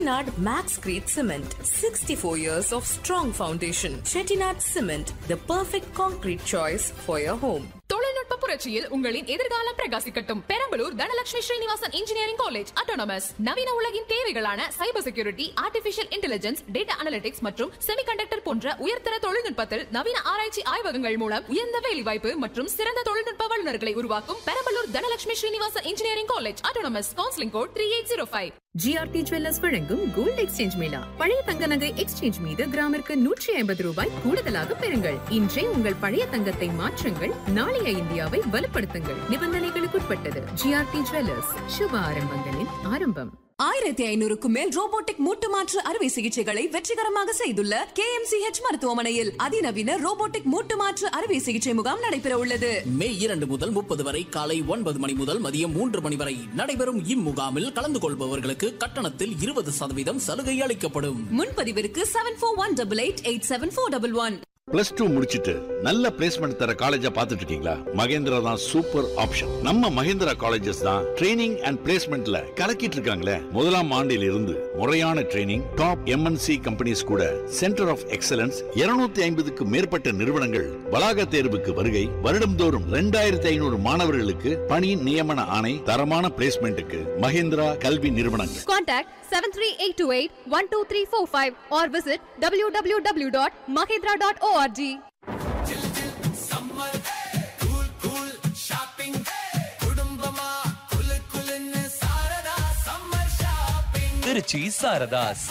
Chettinad Max Crete Cement. 64 years of strong foundation. Chettinad Cement, the perfect concrete choice for your home. தொழில்நுட்ப புரட்சியில் உங்களின் எதிர்காலம் பிரகாசிக்கட்டும் Perambalur Dhanalakshmi Srinivasan engineering college autonomous நவீன உலகின் தேவைகளான cyber security artificial intelligence data analytics மற்றும் செமிகண்டக்டர் போன்ற உயர்தர தொழில்நுட்பத்தில் நவீன ஆராய்ச்சி ஆய்வகங்கள் மூலம் உயர்ந்த வேலைவாய்ப்பு மற்றும் சிறந்த தொழில்நுட்ப வல்லுநர்களை உருவாக்கும் Perambalur Dhanalakshmi Srinivasan engineering college autonomous counselling code three eight zero five GRT jewellers வழங்கும் கோல்ட் எக்ஸ்சேஞ்ச் மேளா பழைய தங்க நகை எக்ஸ்சேஞ்ச் மீது கிராமிற்கு நூற்றி ஐம்பது ரூபாய் கூடுதலாக பெறுங்கள் இன்றே உங்கள் பழைய தங்கத்தை மாற்றுங்கள் நாளைய இந்தியாவை வலுப்படுத்துங்கள் நிபந்தனைகளுக்குட்பட்டது ஜிஆர்டி ஜுவல்லர்ஸ் சுப ஆரம்பங்களின் ஆரம்பம் ஆயிரத்தி ஐநூறுக்கும் மேல் ரோபோட்டிக் மூட்டு மாற்று அறுவை சிகிச்சைகளை வெற்றிகரமாக செய்துள்ள கே மருத்துவமனையில் அதிநவீன ரோபோட்டிக் மூட்டு மாற்று அறுவை சிகிச்சை முகாம் நடைபெற உள்ளது மே இரண்டு முதல் முப்பது வரை காலை ஒன்பது மணி முதல் மதியம் மூன்று மணி வரை நடைபெறும் இம்முகாமில் கலந்து கொள்பவர்களுக்கு கட்டணத்தில் இருபது சதவீதம் சலுகை அளிக்கப்படும் முன்பதிவிற்கு seven four one double eight eight seven four double one plus two முடிச்சிட்டு நல்ல பிளேஸ்மெண்ட் தர காலேஜா பார்த்துட்டு இருக்கீங்களா மகேந்திரா தான் சூப்பர் ஆப்ஷன் நம்ம மகேந்திரா காலேஜஸ் தான் ட்ரைனிங் அண்ட் பிளேஸ்மெண்ட்ல கலக்கிட்டு இருக்காங்களே முதலாம் ஆண்டில் இருந்து முறையான ட்ரைனிங் டாப் எம்என்சி கம்பெனிஸ் கூட சென்டர் ஆஃப் எக்ஸலன்ஸ் 250 ஐம்பதுக்கு மேற்பட்ட நிறுவனங்கள் வளாக தேர்வுக்கு வருகை வருடம்தோறும் ரெண்டாயிரத்தி ஐநூறு மாணவர்களுக்கு பணி நியமன ஆணை தரமான பிளேஸ்மெண்ட்டுக்கு மகேந்திரா கல்வி நிறுவனங்கள் Contact 73828-12345 or visit www.mahindra.org. Trichy Saradhas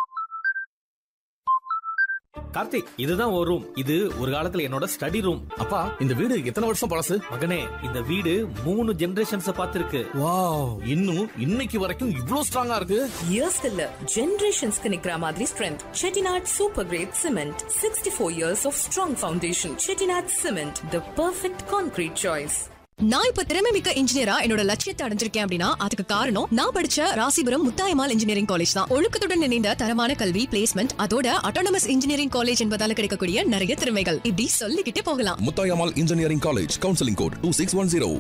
Karthik இதுதான் ஒரு ரூம் இது ஒரு காலத்துல என்னோட ஸ்டடி ரூம் அப்பா இந்த வீடு எத்தனை வருஷம் பழசு மகனே இந்த வீடு மூணு ஜெனரேஷன்ஸ் பார்த்திருக்கு வாவ் இன்னும் இன்னைக்கு வரைக்கும் இவ்ளோ ஸ்ட்ராங்கா இருக்கு Years இல்ல ஜெனரேஷன்ஸ்க்கு நிக்கிற மாதிரி strength Chettinad Super Great Cement. 64 years of strong foundation. Chettinad Cement, the perfect concrete choice. நான் இப்ப திறமை மிக்க இன்ஜினியரா என்னோட லட்சியத்தை அடைஞ்சிருக்கேன் அப்படின்னா அதுக்கு காரணம் நான் படிச்ச ராசிபுரம் முத்தாயமால் இன்ஜினியரிங் காலேஜ் தான் ஒழுக்கத்துடன் இணைந்த தரமான கல்வி பிளேஸ்மெண்ட் அதோட அட்டானமஸ் இன்ஜினியரிங் காலேஜ் என்பதால கிடைக்கக்கூடிய நிறைய திறமைகள் இப்படி சொல்லிக்கிட்டே போகலாம் Muthayammal engineering college counselling code two six one zero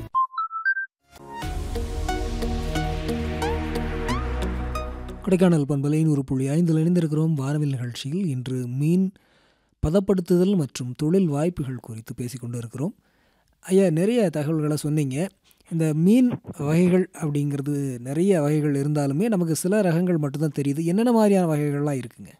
Kodaikanal பண்பலை நூறு புள்ளி ஐந்தில் இணைந்திருக்கிறோம் வானவில் நிகழ்ச்சியில் இன்று மீன் பதப்படுத்துதல் மற்றும் தொழில் வாய்ப்புகள் குறித்து பேசிக்கொண்டு இருக்கிறோம் ஐயா நிறைய தகவல்களை சொன்னீங்க இந்த மீன் வகைகள் அப்படிங்கிறது நிறைய வகைகள் இருந்தாலுமே நமக்கு சில ரகங்கள் மட்டும்தான் தெரியுது என்னென்ன மாதிரியான வகைகள்லாம் இருக்குங்க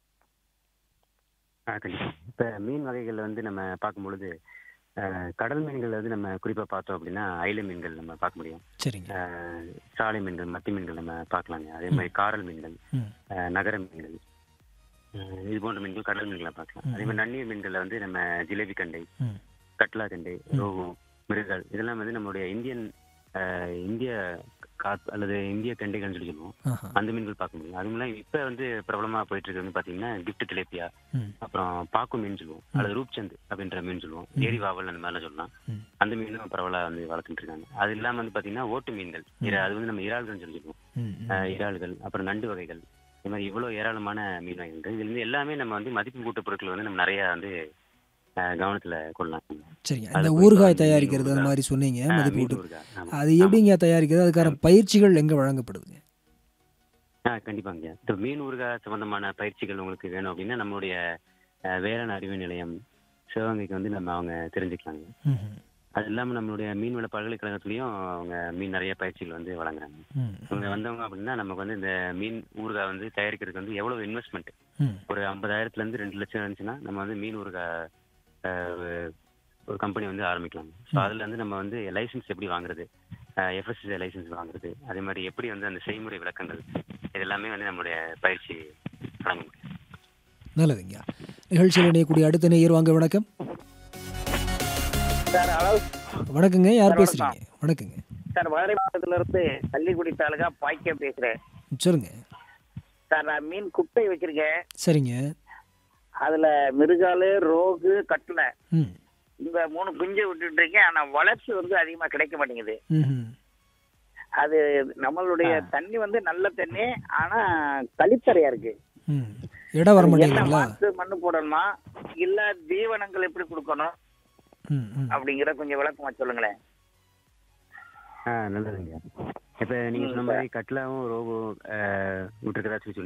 இப்போ மீன் வகைகள் வந்து நம்ம பார்க்கும் பொழுது அஹ், கடல் மீன்கள் வந்து நம்ம குறிப்பாக பார்த்தோம் அப்படின்னா அயில மீன்கள் நம்ம பார்க்க முடியும் சரிங்க அஹ், சாலை மீன்கள் மத்தி மீன்கள் நம்ம பார்க்கலாங்க அதே மாதிரி காரல் மீன்கள் ம். அஹ், நகர மீன்கள் அஹ், இது போன்ற மீன்கள் கடல் மீன்களை பார்க்கலாம் அதே மாதிரி நன்னீர் மீன்களில் வந்து நம்ம ஜிலேபி கண்டை ம். கட்லா கண்டை ரோகு மிருகல் இதெல்லாம் வந்து நம்மளுடைய இந்தியன் அஹ், இந்திய காத் அல்லது இந்திய கண்டைகள்னு சொல்லி சொல்லுவோம் ஆஹா. அந்த மீன்கள் பார்க்க முடியும் அதுங்களாம் இப்போ வந்து பிரபலமாக போயிட்டு இருக்கு வந்து பார்த்தீங்கன்னா கிஃப்ட் திலேப்பியா ம். அப்புறம் பாக்கு மீன் சொல்லுவோம் அல்லது ரூப்சந்த் அப்படின்ற மீன் சொல்லுவோம் ஏரி வாவல் அந்த மாதிரிலாம் சொல்லலாம் ம். அந்த மீனும் பரவலா வந்து வளர்த்துட்டு இருக்காங்க அது இல்லாம வந்து பாத்தீங்கன்னா ஓட்டு மீன்கள் இற- அது வந்து நம்ம இறால்கள் சொல்லி சொல்லுவோம் ம், ம். அஹ் இறால்கள் அப்புறம் நண்டு வகைகள் இந்த மாதிரி இவ்வளவு ஏராளமான மீன் வகைகள் இதுல இருந்து எல்லாமே நம்ம வந்து மதிப்பு கூட்டு பொருட்கள் வந்து நம்ம நிறைய வந்து அஹ், கவனத்துல கொள்ளலாம் சரிங்க அது இந்த குறிப்பா ஊறுகாய் வந்து தயாரிக்கிறது அந்த மீன் மாதிரி சொன்னீங்க ஆ, மதிப்பு மீன் கூட்டு ஊறுகாய். ஆமா. அது எப்படிங்க தயாரிக்கிறது அதுக்கான பயிற்சிகள் எங்கே வழங்கப்படுதுங்க ஆ கண்டிப்பாங்க இப்போ மீன் ஊறுகாய் சம்பந்தமான பயிற்சிகள் உங்களுக்கு வேணும் அப்படின்னா நம்மளுடைய அஹ், வேளாண் அறிவு நிலையம் சிவகங்கைக்கு வந்து நம்ம அவங்க தெரிஞ்சுக்கலாங்க ம்ஹும். அது இல்லாம நம்மளுடைய மீன்வள பல்கலைக்கழகத்துலயும் அவங்க மீன் நிறைய பயிற்சிகள் வந்து வழங்குறாங்க ம், இவங்க வந்தவங்க அப்படின்னா நமக்கு வந்து இந்த மீன் ஊறுகாய் வந்து தயாரிக்கிறதுக்கு வந்து எவ்வளவு இன்வெஸ்ட்மெண்ட் ம். ஒரு ஐம்பதாயிரத்துல இருந்து ரெண்டு லட்சம் இருந்துச்சுன்னா நம்ம வந்து மீன் ஊறுகாய் அஹ், ஒரு கம்பெனி வந்து ஆரம்பிக்கலாம் ஸோ அதுல வந்து நம்ம வந்து லைசன்ஸ் எப்படி வாங்குறது எஃப்எஸ்சி லைசன்ஸ் வாங்குறது அதே மாதிரி எப்படி வந்து அந்த செய்முறை விளக்கங்கள் இது எல்லாமே வந்து நம்மளுடைய பயிற்சி வழங்க முடியும் நல்லதுங்க நிகழ்ச்சியில் இணையக்கூடிய அடுத்த நேயர் வாங்க வணக்கம் சார் ஹலோ வணக்கங்க யார் சார், பேசுறீங்க வணக்கங்க சார் மதுரை மாவட்டத்துல இருந்து கள்ளிக்குடி தாலுகா பாய்க்க பேசுறேன் சொல்லுங்க சார் நான் மீன் குட்டை வச்சிருக்கேன் சரிங்க அதுல மிருகாலு ரோகு கட்லை ம் இந்த மூணு குஞ்சு விட்டுட்டு இருக்கேன் ஆனா வளர்ச்சி வந்து அதிகமா கிடைக்க மாட்டேங்குது ம்ஹும். அது நம்மளுடைய தண்ணி வந்து நல்ல தண்ணி ஆனா கழிப்பறையா இருக்கு ம் இடம் வர என்ன மாட்டேங்குதுங்களா மாத்து மண்ணு போடணுமா இல்ல தீவனங்கள் எப்படி கொடுக்கணும் ம் ம் அப்படிங்கிற கொஞ்சம் விளக்கமா சொல்லுங்களேன் ஆ நல்லதுங்க இப்ப நீங்க சொன்ன மாதிரி கட்லாவும் ரோகும் விட்டுருக்கதா சொல்லி